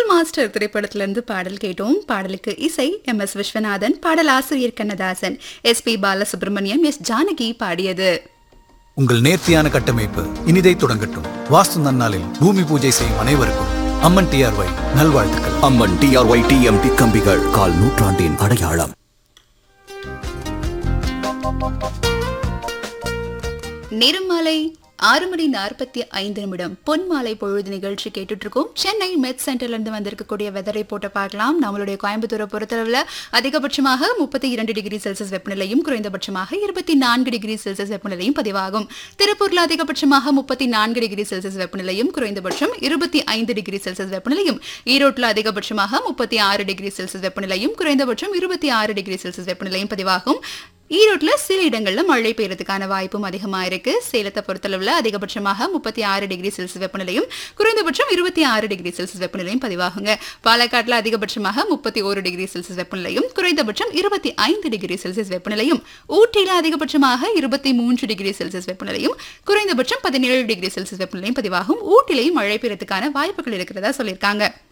master திரைப்படத்திலிருந்து பாடல் கேட்டோம் பாடலுக்கு இசை எம் எஸ் விஸ்வநாதன் பாடல் ஆசிரியர் Kannadasan S P Balasubrahmanyam S Janaki பாடியது உங்கள் நேர்த்தியான கட்டமைப்பு இனிதை தொடங்கட்டும் வாஸ்து நன்னாளில் பூமி பூஜை செய்யும் அனைவருக்கும் அம்மன் டிஆர்ஒய் நல்வாழ்த்துக்கள் அம்மன் டிஆர்ஒய் டிஎம்டி கம்பிகள் கால் நூற்றாண்டின் அடையாளம் நிறமாலை ஆறு மணி நாற்பத்தி ஐந்து நிமிடம் பொன் மாலை பொழுது நிகழ்ச்சி கேட்டுட்டு இருக்கோம் சென்னை மெட் சென்டர்ல இருந்து வந்திருக்கக்கூடிய வெதரை போட்டு பார்க்கலாம் நம்மளுடைய கோயம்புத்தூரை பொறுத்தளவுல அதிகபட்சமாக முப்பத்தி இரண்டு டிகிரி செல்சியஸ் வெப்பநிலையும் குறைந்தபட்சமாக இருபத்தி நான்கு டிகிரி செல்சியஸ் வெப்பநிலையும் பதிவாகும் திருப்பூர்ல அதிகபட்சமாக முப்பத்தி நான்கு டிகிரி செல்சியஸ் வெப்பநிலையும் குறைந்தபட்சம் இருபத்தி ஐந்து டிகிரி செல்சியஸ் வெப்பநிலையும் ஈரோட்டில் அதிகபட்சமாக முப்பத்தி ஆறு டிகிரி செல்சியஸ் வெப்பநிலையும் குறைந்தபட்சம் இருபத்தி ஆறு டிகிரி செல்சியஸ் வெப்பநிலையும் பதிவாகும் ஈரோட்ல சில இடங்கள்ல மழை பெய்யறதுக்கான வாய்ப்பும் அதிகமா இருக்கு சேலத்தை பொறுத்தளவுல அதிகபட்சமாக முப்பத்தி ஆறு டிகிரி செல்சியஸ் வெப்பநிலையும் குறைந்தபட்சம் இருபத்தி ஆறு டிகிரி செல்சியஸ் வெப்பநிலையும் பதிவாகுங்க பாலக்காட்டுல அதிகபட்சமாக முப்பத்தி ஒரு டிகிரி செல்சியஸ் வெப்பநிலையும் குறைந்தபட்சம் இருபத்தி ஐந்து டிகிரி செல்சியஸ் வெப்பநிலையும் ஊட்டியில அதிகபட்சமாக இருபத்தி மூன்று டிகிரி செல்சியஸ் வெப்பநிலையும் குறைந்தபட்சம் பதினேழு டிகிரி செல்சியஸ் வெப்பநிலையும் பதிவாகும் ஊட்டிலையும் மழை பெய்யறதுக்கான வாய்ப்புகள் இருக்கிறதா சொல்லியிருக்காங்க